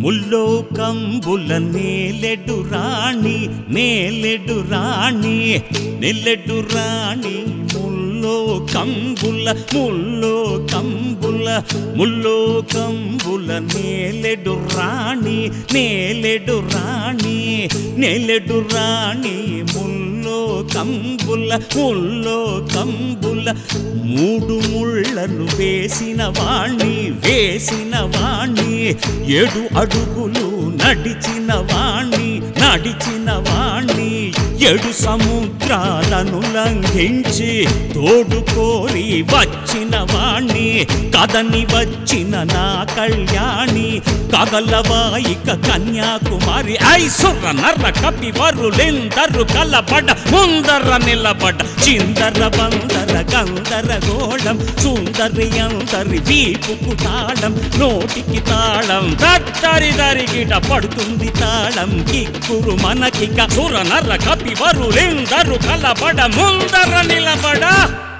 ముల్లో కంబుల నేలెడు రాణి నేలెడు రాణి నెల్లెడు రాణి ముల్లో కంబుల ముల్లో కంబుల ముల్లో కంబుల నేలెడు రాణి నేలెడు రాణి నేలెడు రాణి ముల్లో కంబుల ముల్లో కంబుల మూడు ముళ్ళను వేసిన వాణ్ణి వేసిన వాణ్ణి ఏడు అడుగులు నడిచిన వాణ్ణి నడిచిన వాణ్ణి ఏడు సముద్రాలను లంఘించి తోడుకోరి వచ్చిన వాణ్ణి కదని వచ్చిన నా కళ్యాణి కగలవాయిక కన్యాకుమారి ఐసుర నర్ర కపి వరులెందరు కలబడ ముందర నిలబడ చిందర వందర గందర గోళం సుందరి అందరి వీపుకు తాళం నోటికి తాళం దట్టరి దరిగిట పడుతుంది తాళం కిక్కురు మనకిక సుర నర్ర కపి వరులెందరు కలబడ ముందర నిలబడ